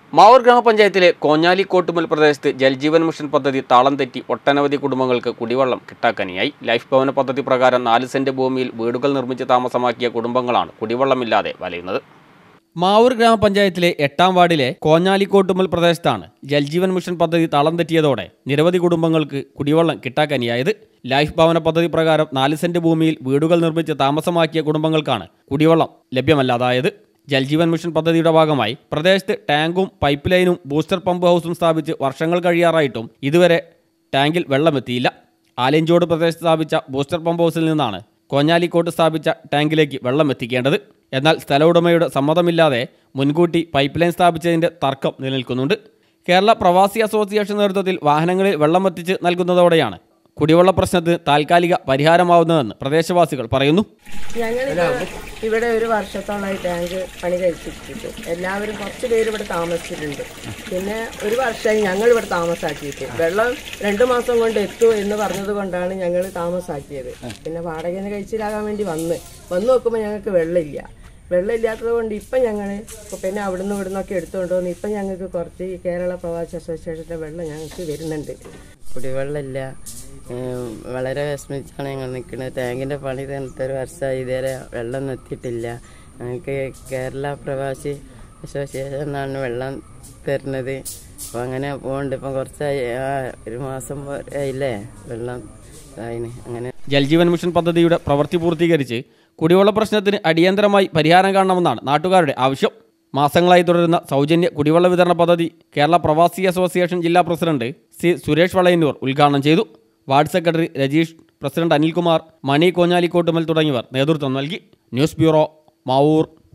മാവൂർ ഗ്രാമപഞ്ചായത്തിലെ കോഞ്ഞാലിക്കോട്ടുമൽ പ്രദേശത്ത് ജൽജീവൻ മിഷൻ പദ്ധതി താളം തെറ്റി ഒട്ടനവധി കുടുംബങ്ങൾക്ക് കുടിവെള്ളം കിട്ടാക്കനിയായി ലൈഫ് ഭവന പദ്ധതി പ്രകാരം നാല് സെന്റ് ഭൂമിയിൽ വീടുകൾ നിർമ്മിച്ച് താമസമാക്കിയ കുടുംബങ്ങളാണ് കുടിവെള്ളമില്ലാതെ വലയുന്നത് മാവൂർ ഗ്രാമപഞ്ചായത്തിലെ എട്ടാം വാർഡിലെ കോഞ്ഞാലിക്കോട്ടുമൽ പ്രദേശത്താണ് ജൽജീവൻ മിഷൻ പദ്ധതി താളം തെറ്റിയതോടെ നിരവധി കുടുംബങ്ങൾക്ക് കുടിവെള്ളം കിട്ടാക്കനിയായത് ലൈഫ് ഭവന പദ്ധതി പ്രകാരം നാല് സെന്റ് ഭൂമിയിൽ വീടുകൾ നിർമ്മിച്ച് താമസമാക്കിയ കുടുംബങ്ങൾക്കാണ് കുടിവെള്ളം ലഭ്യമല്ലാതായത് ജൽജീവൻ മിഷൻ പദ്ധതിയുടെ ഭാഗമായി പ്രദേശത്ത് ടാങ്കും പൈപ്പ് ലൈനും ബൂസ്റ്റർ പമ്പ് ഹൗസും സ്ഥാപിച്ച് വർഷങ്ങൾ കഴിയാറായിട്ടും ഇതുവരെ ടാങ്കിൽ വെള്ളമെത്തിയില്ല ആലഞ്ചോട് പ്രദേശത്ത് സ്ഥാപിച്ച ബൂസ്റ്റർ പമ്പ് ഹൗസിൽ നിന്നാണ് കോഞ്ഞാലിക്കോട്ട് സ്ഥാപിച്ച ടാങ്കിലേക്ക് വെള്ളം എത്തിക്കേണ്ടത് എന്നാൽ സ്ഥല ഉടമയുടെ സമ്മതമില്ലാതെ മുൻകൂട്ടി പൈപ്പ് ലൈൻ സ്ഥാപിച്ചതിന്റെ തർക്കം നിലനിൽക്കുന്നുണ്ട് കേരള പ്രവാസി അസോസിയേഷൻ നേതൃത്വത്തിൽ വാഹനങ്ങളിൽ വെള്ളം എത്തിച്ച് നൽകുന്നതോടെയാണ് കുടിവെള്ള പ്രശ്നത്തിന് താൽക്കാലിക പരിഹാരമാവുന്നതെന്ന് പ്രദേശവാസികൾ പറയുന്നു ഞങ്ങൾ ഇവിടെ ഒരു വർഷത്തോളമായി ടാങ്ക് പണി കഴിച്ചിട്ടുണ്ട് എല്ലാവരും കുറച്ച് പേര് ഇവിടെ താമസിച്ചിട്ടുണ്ട് പിന്നെ ഒരു വർഷമായി ഞങ്ങൾ ഇവിടെ താമസാക്കിയിട്ട് വെള്ളം രണ്ടു മാസം കൊണ്ട് എത്തൂ എന്ന് പറഞ്ഞത് കൊണ്ടാണ് ഞങ്ങൾ താമസാക്കിയത് പിന്നെ വാടകന് കഴിച്ചിലാകാൻ വേണ്ടി വന്ന് വന്ന് നോക്കുമ്പോൾ ഞങ്ങൾക്ക് വെള്ളമില്ല വെള്ളമില്ലാത്തത് കൊണ്ട് ഇപ്പം ഞങ്ങൾ പിന്നെ അവിടുന്ന് ഇവിടുന്നൊക്കെ എടുത്തുകൊണ്ട് വന്ന് ഇപ്പം ഞങ്ങൾക്ക് കുറച്ച് ഈ കേരള പ്രവാസി അസോസിയേഷൻ്റെ വെള്ളം ഞങ്ങൾക്ക് വരുന്നുണ്ട് കുടിവെള്ളമില്ല ഏം, വളരെ വിഷമിച്ചാണ് ഞങ്ങൾ നിൽക്കുന്നത് ടാങ്കിൻ്റെ പണി തന്നിട്ട് ഒരു വർഷമായി ഇതുവരെ വെള്ളം എത്തിയിട്ടില്ല ഞങ്ങൾക്ക് കേരള പ്രവാസി അസോസിയേഷൻ എന്നാണ് വെള്ളം തരുന്നത് അപ്പോൾ അങ്ങനെ പോകുന്നുണ്ട് ഇപ്പം കുറച്ചായി ആ, ഒരു മാസം പോലെ ആയില്ലേ വെള്ളം ഇതായിന് അങ്ങനെ ജൽജീവൻ മിഷൻ പദ്ധതിയുടെ പ്രവൃത്തി പൂർത്തീകരിച്ച് കുടിവെള്ള പ്രശ്നത്തിന് അടിയന്തരമായി പരിഹാരം കാണണമെന്നാണ് നാട്ടുകാരുടെ ആവശ്യം മാസങ്ങളായി തുടരുന്ന സൗജന്യ കുടിവെള്ള വിതരണ പദ്ധതി കേരള പ്രവാസി അസോസിയേഷൻ ജില്ലാ പ്രസിഡന്റ് സി സുരേഷ് വളയന്നൂർ ഉദ്ഘാടനം ചെയ്തു ward secretary Rajeesh president Anilkumar Mani Konjalikottumal തുടങ്ങിയവർ നേതൃത്വം നൽകി ന്യൂസ് ബ്യൂറോ മാവൂർ